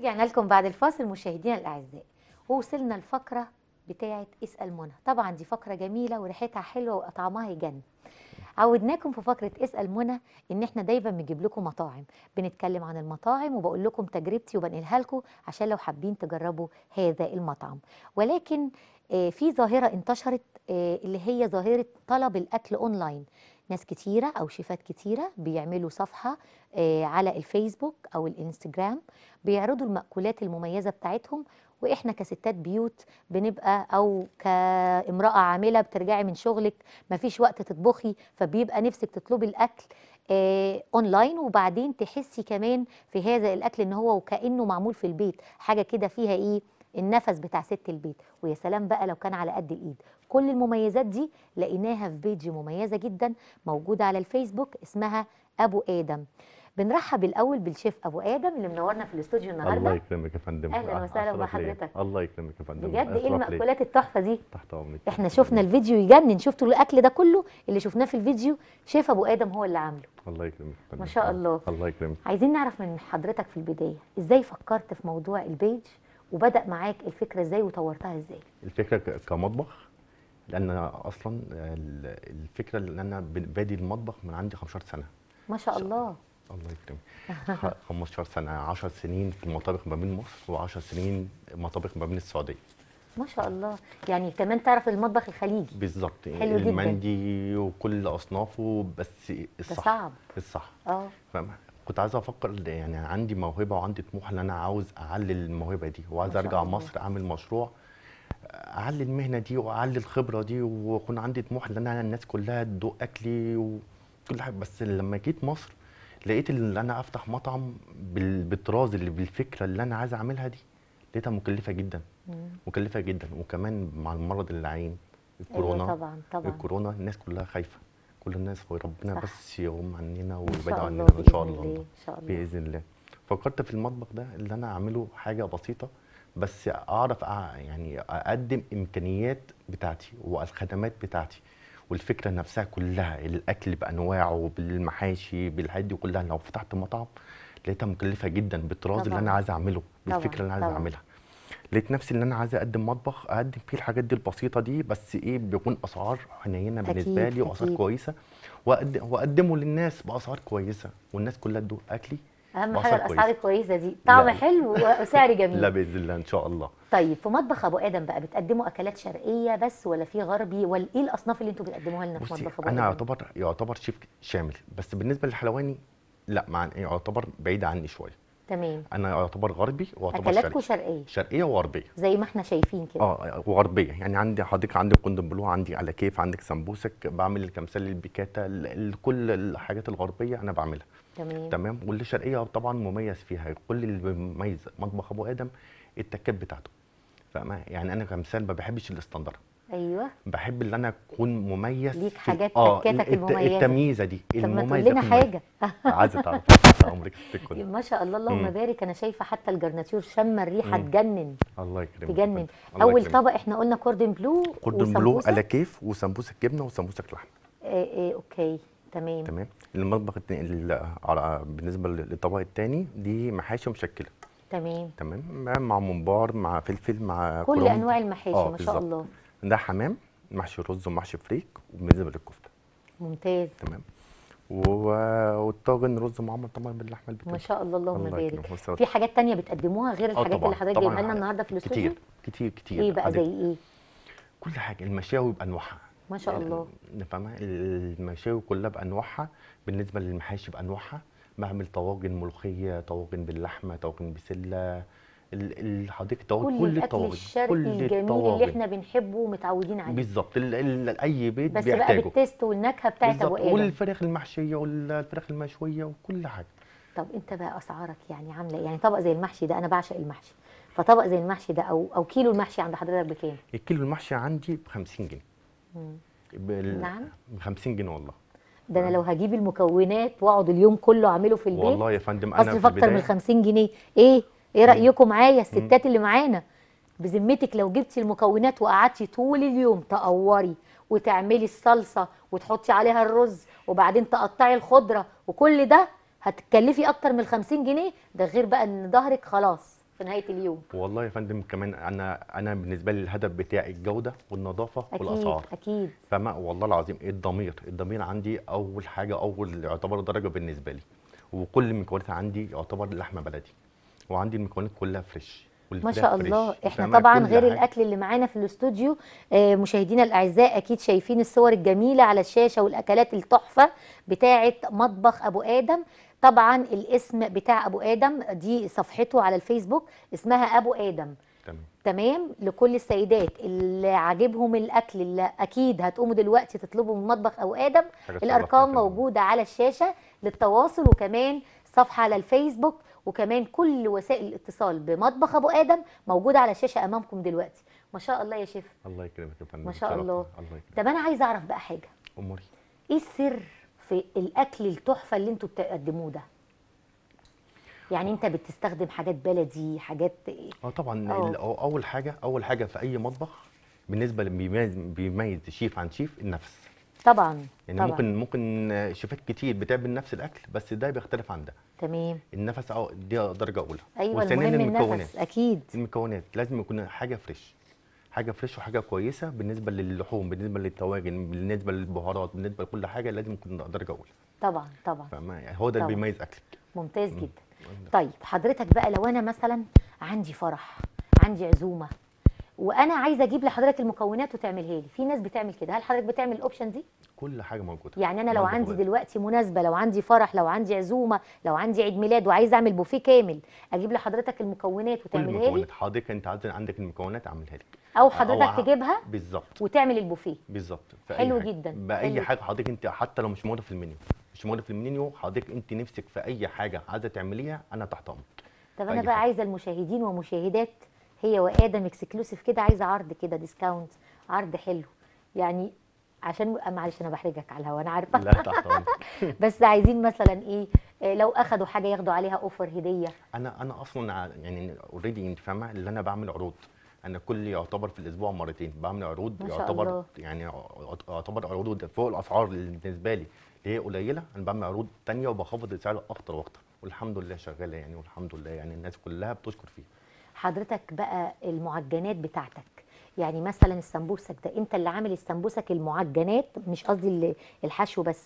رجعنا لكم بعد الفاصل مشاهدينا الاعزاء ووصلنا الفقره بتاعه اسال منى طبعا دي فقره جميله وريحتها حلوه وطعمها يجنن عودناكم في فقره اسال منى ان احنا دايما بنجيب لكم مطاعم بنتكلم عن المطاعم وبقول لكم تجربتي وبنقلها لكم عشان لو حابين تجربوا هذا المطعم ولكن آه، في ظاهره انتشرت آه، اللي هي ظاهره طلب الاكل اونلاين ناس كتيره او شيفات كتيره بيعملوا صفحه آه، على الفيسبوك او الانستجرام بيعرضوا المأكولات المميزه بتاعتهم واحنا كستات بيوت بنبقى او كامراه عامله بترجعي من شغلك مفيش وقت تطبخي فبيبقى نفسك تطلبي الاكل آه اونلاين وبعدين تحسي كمان في هذا الاكل ان هو وكانه معمول في البيت حاجه كده فيها ايه النفس بتاع ست البيت ويا سلام بقى لو كان على قد الايد كل المميزات دي لقيناها في بيج مميزه جدا موجوده على الفيسبوك اسمها ابو ادم بنرحب الاول بالشيف ابو ادم اللي منورنا في الاستوديو الله النهارده يكرمك يا فندم أهلاً وسهلاً أشرف ليا. بحضرتك. الله يكرمك يا فندم بجد ايه أشرف ليا. المأكولات التحفه دي تحت امرك احنا شفنا الفيديو يجنن شفتوا الاكل ده كله اللي شفناه في الفيديو شيف ابو ادم هو اللي عامله الله يكرمك يا فندم ما شاء الله. الله يكرمك عايزين نعرف من حضرتك في البدايه ازاي فكرت في موضوع البيج وبدا معاك الفكره ازاي وطورتها ازاي الفكره ك- كمطبخ لان أنا اصلا ال- الفكره اللي انا ب- بادي المطبخ من عندي 15 سنه ما شاء الله الله يكرمك خ- 15 سنه 10 سنين في المطابخ ما بين مصر و10 سنين مطابخ ما بين السعوديه ما شاء الله يعني كمان تعرف المطبخ الخليجي بالظبط حلو جداً. المندي وكل اصنافه بس ده الصح صعب الصح اه فاهم كنت عايز افكر يعني عندي موهبه وعندي طموح ان انا عاوز اعلي الموهبه دي وعايز ما شاء ارجع الله. مصر اعمل مشروع اعلي المهنه دي واعلي الخبره دي ويكون عندي طموح ان انا الناس كلها تدوق اكلي وكل حاجه بس لما جيت مصر لقيت ان انا افتح مطعم بال- بالطراز اللي بالفكره اللي انا عايز اعملها دي لقيتها مكلفه جدا مم. مكلفه جدا وكمان مع المرض اللعين الكورونا ايوه طبعا طبعا الكورونا الناس كلها خايفه كل الناس ربنا صح. بس يغم عننا ان ويبعد شاء عننا الله ان شاء باذن الله الله ان شاء الله باذن الله فكرت في المطبخ ده اللي انا اعمله حاجه بسيطه بس اعرف أع- يعني اقدم امكانيات بتاعتي والخدمات بتاعتي والفكره نفسها كلها الاكل بانواعه بالمحاشي بالحاجات دي كلها لو فتحت مطعم لقيتها مكلفه جدا بالطراز اللي طبعاً. انا عايز اعمله طبعاً، بالفكره اللي انا عايز طبعاً. اعملها لقيت نفسي ان انا عايز اقدم مطبخ اقدم فيه الحاجات دي البسيطه دي بس ايه بيكون اسعار حنينه بالنسبه أكيد، لي واسعار أكيد. كويسه وأقد- واقدمه للناس باسعار كويسه والناس كلها تدوق اكلي اهم بأسعار حاجه الاسعار كويسة. الكويسه دي طعم لا. حلو وسعر لا جميل باذن الله ان شاء الله طيب في مطبخ ابو ادم بقى بتقدموا اكلات شرقيه بس ولا في غربي ولا ايه الاصناف اللي انتوا بتقدموها لنا في بصي مطبخ ابو انا ادم يعتبر يعتبر شيف شامل بس بالنسبه للحلواني لا مع يعتبر بعيد عني شويه تمام انا يعتبر غربي واعتبر اكلاتكم شرقي شرقيه شرقيه وغربيه زي ما احنا شايفين كده اه وغربيه يعني عندي حضرتك عندك كوندن عندي على كيف عندك سمبوسك بعمل الكمثال البيكاتا ال- ال- كل الحاجات الغربيه انا بعملها تمام تمام واللي شرقيه طبعا مميز فيها كل اللي بيميز مطبخ ابو ادم التكات بتاعته فاهمة يعني انا كمثال ما بحبش الاستندر ايوه بحب ان انا اكون مميز ليك في- حاجات اه تكاتك الت- المميزة. التمييزه دي طب ما تقول المميزه لنا في الميز. حاجه عايزه تعرف تحت عمرك تكون ما شاء الله اللهم مم. بارك انا شايفه حتى الجرناتير شم الريحه مم. تجنن الله يكرمك تجنن الله اول يكرمك. طبق احنا قلنا كوردن بلو كوردون بلو وسمبوسة. على كيف وسمبوسك جبنه وسمبوسك لحمه إيه إيه اوكي تمام تمام المطبخ التاني ال- على- بالنسبه للطبق الثاني دي محاشي مشكله تمام تمام مع- مع ممبار مع فلفل مع كل كرنب. انواع المحاشي آه، ما شاء بالظبط. الله ده حمام محشي رز ومحشي فريك وبالنسبه للكفته ممتاز تمام و- والطاجن رز معمر طبعا باللحمه ما البتنجان شاء الله اللهم الله بارك يكرمك والسلامة. في حاجات تانية بتقدموها غير آه الحاجات طبعاً، اللي حضرتك طبعاً جايبها لنا النهارده في الاستوديو كتير كتير كتير ايه بقى عندك زي ايه كل حاجه المشاوي بانواعها ما شاء الله يعني فاهمه المشاوي كلها بانواعها بالنسبه للمحاشي بانواعها بعمل طواجن ملوخيه طواجن باللحمه طواجن بسله ال- ال- حضرتك طواجن كل كل الاكل الطواجن الشرقي كل الجميل اللي الطواجن. احنا بنحبه ومتعودين عليه بالظبط ال- ال- اي بيت بس بقى بيحتاجه بالتيست والنكهه بتاعت ابو بالظبط ادم والفراخ المحشيه والفراخ المشويه وكل حاجه طب انت بقى اسعارك يعني عامله ايه؟ يعني طبق زي المحشي ده انا بعشق المحشي فطبق زي المحشي ده او او كيلو المحشي عند حضرتك بكام؟ الكيلو المحشي عندي ب 50 جنيه مم. بال... نعم. ب 50 جنيه والله ده انا لو هجيب المكونات واقعد اليوم كله اعمله في البيت والله يا فندم انا اصرف في اكتر من البدايه 50 جنيه ايه؟ ايه رايكم معايا الستات اللي معانا؟ بذمتك لو جبتي المكونات وقعدتي طول اليوم تقوري وتعملي الصلصه وتحطي عليها الرز وبعدين تقطعي الخضره وكل ده هتتكلفي اكتر من 50 جنيه ده غير بقى ان ظهرك خلاص في في نهايه اليوم والله يا فندم كمان انا انا بالنسبه لي الهدف بتاعي الجوده والنظافه اكيد والاسعار اكيد فما والله العظيم الضمير الضمير عندي اول حاجه اول يعتبر درجه بالنسبه لي وكل المكونات عندي يعتبر لحمه بلدي وعندي المكونات كلها فريش ما والفراخ شاء فريش. الله احنا فاهمة؟ طبعا كل غير حاجة. الاكل اللي معانا في الاستوديو آه، مشاهدينا الاعزاء اكيد شايفين الصور الجميله على الشاشه والاكلات التحفه بتاعه مطبخ ابو ادم طبعا الاسم بتاع ابو ادم دي صفحته على الفيسبوك اسمها ابو ادم تمام تمام لكل السيدات اللي عاجبهم الاكل اللي اكيد هتقوموا دلوقتي تطلبوا من مطبخ ابو ادم حاجة الارقام تشرفنا يا فندم. موجوده على الشاشه للتواصل وكمان صفحه على الفيسبوك وكمان كل وسائل الاتصال بمطبخ ابو ادم موجوده على الشاشه امامكم دلوقتي ما شاء الله يا شيف الله يكرمك يا فندم ما شاء شرفنا. الله. الله يكرمك طب انا عايزه اعرف بقى حاجه اموري ايه السر في الاكل التحفه اللي انتوا بتقدموه ده يعني انت بتستخدم حاجات بلدي حاجات اه طبعا اه. ال- أو- اول حاجه اول حاجه في اي مطبخ بالنسبه اللي بيميز بيميز شيف عن شيف النفس طبعا يعني طبعا ممكن ممكن شيفات كتير بتعمل نفس الاكل بس ده بيختلف عن ده تمام النفس أو دي درجه اولى ايوه وثانيا المهم المكونات النفس اكيد المكونات لازم يكون حاجه فريش حاجه فريش وحاجه كويسه بالنسبه للحوم بالنسبه للطواجن بالنسبه للبهارات بالنسبه لكل حاجه لازم يكون درجه اولى طبعا طبعا فما يعني هو ده اللي طبعا. بيميز اكلك ممتاز مم. جدا طيب حضرتك بقى لو انا مثلا عندي فرح عندي عزومه وانا عايزه اجيب لحضرتك المكونات وتعملها لي في ناس بتعمل كده هل حضرتك بتعمل الاوبشن دي كل حاجه موجوده يعني انا لو مطبخ عندي بلدي. دلوقتي مناسبه لو عندي فرح لو عندي عزومه لو عندي عيد ميلاد وعايزه اعمل بوفيه كامل اجيب لحضرتك المكونات كل وتعملها لي المكونات حضرتك انت عايز عندك المكونات اعملها لك او أو حضرتك ع- تجيبها بالظبط وتعمل البوفيه بالظبط في أي حلو حاجة. جدا، باي حلو. حاجه حضرتك انت حتى لو مش موجوده في المنيو مش موجوده في المنيو حضرتك انت نفسك في اي حاجه عايزه تعمليها انا تحت امرك طب في انا أي بقى حاجة. عايزه المشاهدين ومشاهدات هي وادم اكسكلوسيف كده عايزه عرض كده ديسكاونت عرض حلو يعني عشان معلش انا بحرجك على الهوا انا عارفه لا تحت امرك بس عايزين مثلا ايه آه، لو اخدوا حاجه ياخدوا عليها اوفر هديه انا انا اصلا ع- يعني اوريدي انت فاهمه اللي انا بعمل عروض انا كل يعتبر في الاسبوع مرتين بعمل عروض ما شاء يعتبر الله. يعني يعتبر عروض فوق الاسعار اللي بالنسبه لي اللي هي قليله انا بعمل عروض تانية وبخفض السعر اكتر واكتر والحمد لله شغاله يعني والحمد لله يعني الناس كلها بتشكر فيها حضرتك بقى المعجنات بتاعتك يعني مثلا السمبوسك ده انت اللي عامل السمبوسك المعجنات مش قصدي ال- الحشو بس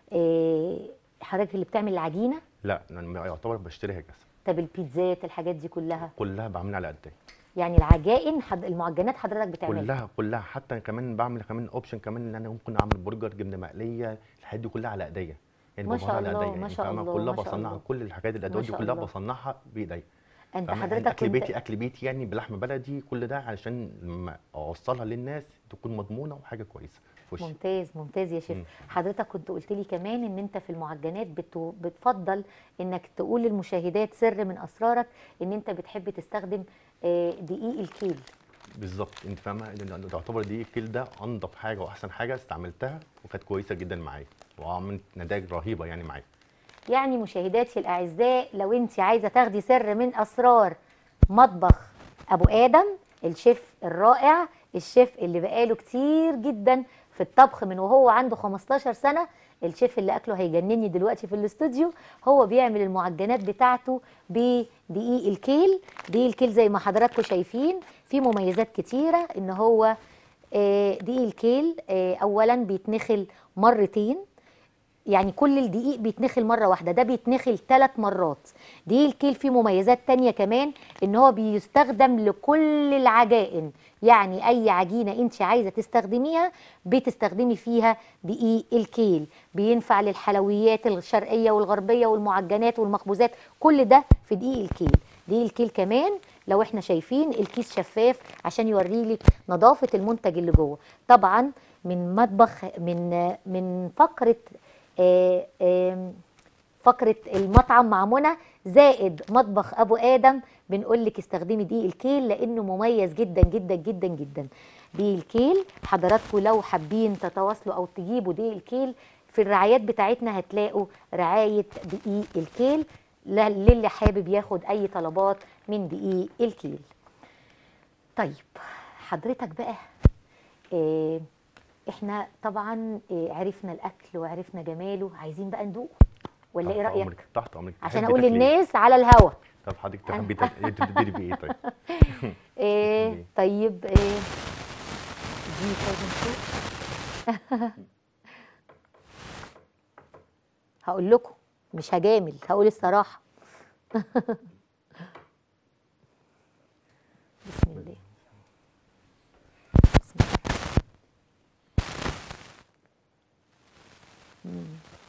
آه، حضرتك اللي بتعمل العجينه لا انا يعتبر بشتريها جاهزه طب البيتزات الحاجات دي كلها كلها بعملها على قد يعني العجائن حد المعجنات حضرتك بتعملها كلها كلها حتى كمان بعمل كمان اوبشن كمان ان انا ممكن اعمل برجر جبنه مقليه الحاجات دي كلها على ايديا يعني ما ببهار شاء على الله، ايديا ما يعني شاء فاهمة؟ الله، كلها ما شاء بصنعها الله. كل الحاجات الادوات دي شاء كلها الله. بصنعها بايديا انت فاهمة؟ حضرتك اكل كنت بيتي اكل بيتي يعني بلحمه بلدي كل ده علشان لما اوصلها للناس تكون مضمونه وحاجه كويسه في وشي ممتاز ممتاز يا شيف مم. حضرتك كنت قلت لي كمان ان انت في المعجنات بت... بتفضل انك تقول للمشاهدات سر من اسرارك ان انت بتحب تستخدم آه، دقيق الكيل بالظبط انت فاهمه إن تعتبر دي الكيل ده انضف حاجه واحسن حاجه استعملتها وكانت كويسه جدا معايا وعملت نتائج رهيبه يعني معايا يعني مشاهداتي الاعزاء لو انت عايزه تاخدي سر من اسرار مطبخ ابو ادم الشيف الرائع الشيف اللي بقاله كتير جدا في الطبخ من وهو عنده 15 سنه الشيف اللي اكله هيجنني دلوقتي في الاستوديو هو بيعمل المعجنات بتاعته بدقيق الكيل دقيق الكيل زي ما حضراتكم شايفين فيه مميزات كتيره ان هو آه، دقيق الكيل آه، اولا بيتنخل مرتين يعني كل الدقيق بيتنخل مرة واحدة ده بيتنخل ثلاث مرات دقيق الكيل فيه مميزات تانية كمان ان هو بيستخدم لكل العجائن يعني اي عجينة انت عايزة تستخدميها بتستخدمي فيها دقيق الكيل بينفع للحلويات الشرقية والغربية والمعجنات والمخبوزات كل ده في دقيق الكيل دقيق الكيل كمان لو احنا شايفين الكيس شفاف عشان يوريلك نظافة المنتج اللي جوه طبعا من مطبخ من من فقرة آه، آم، فقرة المطعم مع منى زائد مطبخ أبو آدم بنقول لك استخدمي دقيق الكيل لأنه مميز جدا جدا جدا جدا دقيق الكيل حضراتكم لو حابين تتواصلوا أو تجيبوا دقيق الكيل في الرعايات بتاعتنا هتلاقوا رعاية دقيق الكيل ل- للي حابب ياخد أي طلبات من دقيق الكيل طيب حضرتك بقى آه احنا طبعا آه، عرفنا الاكل وعرفنا جماله عايزين بقى ندوق ولا ايه تحت رايك امرك تحت امرك عشان تحبي اقول تاكلي إيه؟ للناس على الهوا طب حضرتك تحبي تاكلي- تبتدي بايه طيب إيه ليه؟ طيب إيه دي لازم فوق هقول لكم مش هجامل هقول الصراحة بسم الله بسم الله مم.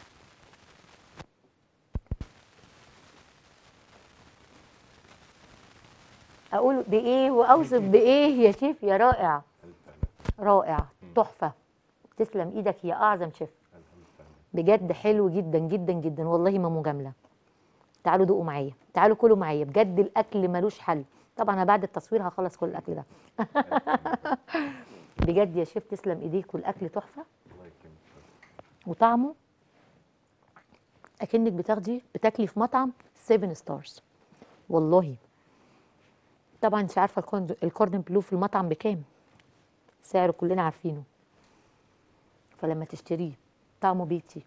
اقول بايه واوصف بايه يا شيف يا رائع رائع تحفه تسلم ايدك يا اعظم شيف بجد حلو جدا جدا جدا والله ما مجامله تعالوا دوقوا معايا تعالوا كلوا معايا بجد الاكل ملوش حل طبعا انا بعد التصوير هخلص كل الاكل ده بجد يا شيف تسلم ايديك والاكل تحفه الله يكرمك وطعمه اكنك بتاخدي بتاكلي في مطعم 7 ستارز والله طبعا انت عارفه الكورن- الكوردن بلو في المطعم بكام سعره كلنا عارفينه فلما تشتريه طعمه بيتي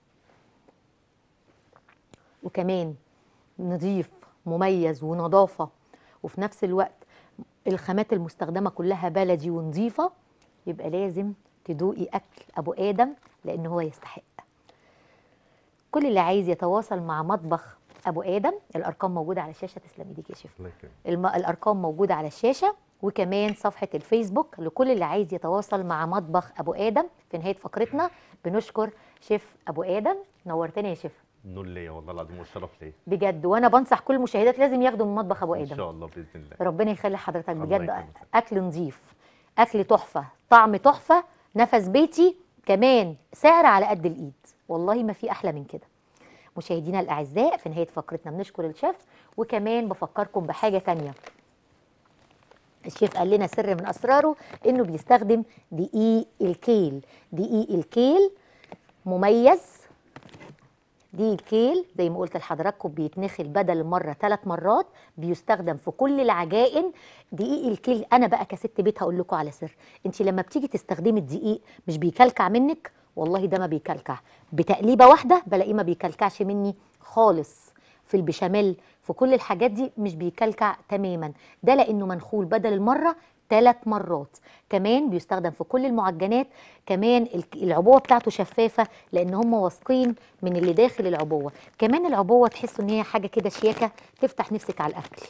وكمان نظيف مميز ونظافه وفي نفس الوقت الخامات المستخدمه كلها بلدي ونظيفه يبقى لازم تدوقي اكل ابو ادم لان هو يستحق كل اللي عايز يتواصل مع مطبخ ابو ادم الارقام موجوده على الشاشه تسلم ايديك يا شيف الله يكرمك الم... الارقام موجوده على الشاشه وكمان صفحه الفيسبوك لكل اللي عايز يتواصل مع مطبخ ابو ادم في نهايه فقرتنا بنشكر شيف ابو ادم نورتنا يا شيف نور ليا والله العظيم والشرف ليا بجد وانا بنصح كل المشاهدات لازم ياخدوا من مطبخ ابو ان ادم شاء الله باذن الله ربنا يخلي حضرتك الله بجد يكرمك. اكل نظيف اكل تحفه طعم تحفه نفس بيتي كمان سعر على قد الايد والله ما في احلى من كده مشاهدينا الاعزاء في نهايه فقرتنا بنشكر الشيف وكمان بفكركم بحاجه تانية الشيف قال لنا سر من اسراره انه بيستخدم دقيق الكيل دقيق الكيل مميز دي الكيل زي ما قلت لحضراتكم بيتنخل بدل المره ثلاث مرات بيستخدم في كل العجائن دقيق الكيل انا بقى كست بيت هقول لكم على سر انت لما بتيجي تستخدمي الدقيق مش بيكلكع منك والله ده ما بيكلكع بتقليبه واحده بلاقيه ما بيكلكعش مني خالص في البشاميل في كل الحاجات دي مش بيكلكع تماما ده لانه منخول بدل المره ثلاث مرات كمان بيستخدم في كل المعجنات كمان الك- العبوه بتاعته شفافه لان هم واثقين من اللي داخل العبوه كمان العبوه تحسوا ان هي حاجه كده شياكه تفتح نفسك على الاكل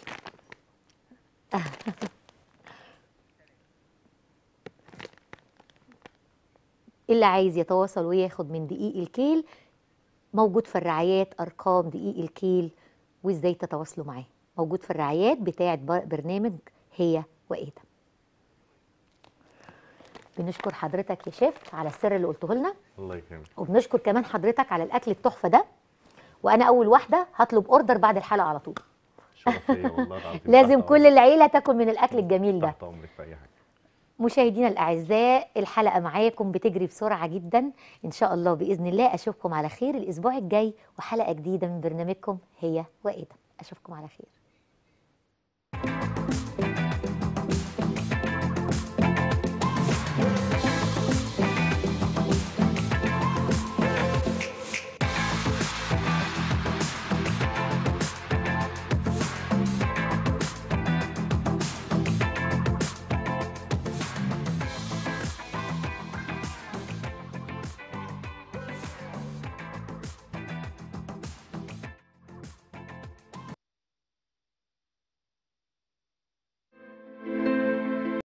اللي عايز يتواصل وياخد من دقيق الكيل موجود في الرعايات ارقام دقيق الكيل وازاي تتواصلوا معاه موجود في الرعايات بتاعه ب- برنامج هي وادم بنشكر حضرتك يا شيف على السر اللي قلته لنا الله يكرمك وبنشكر كمان حضرتك على الاكل التحفه ده وانا اول واحده هطلب اوردر بعد الحلقه على طول شرف ليا والله العظيم لازم تحت كل العيله تاكل من الاكل الجميل ده تحت امرك في اي حاجه مشاهدينا الاعزاء الحلقه معاكم بتجري بسرعه جدا ان شاء الله باذن الله اشوفكم على خير الاسبوع الجاي وحلقه جديده من برنامجكم هي وادم اشوفكم على خير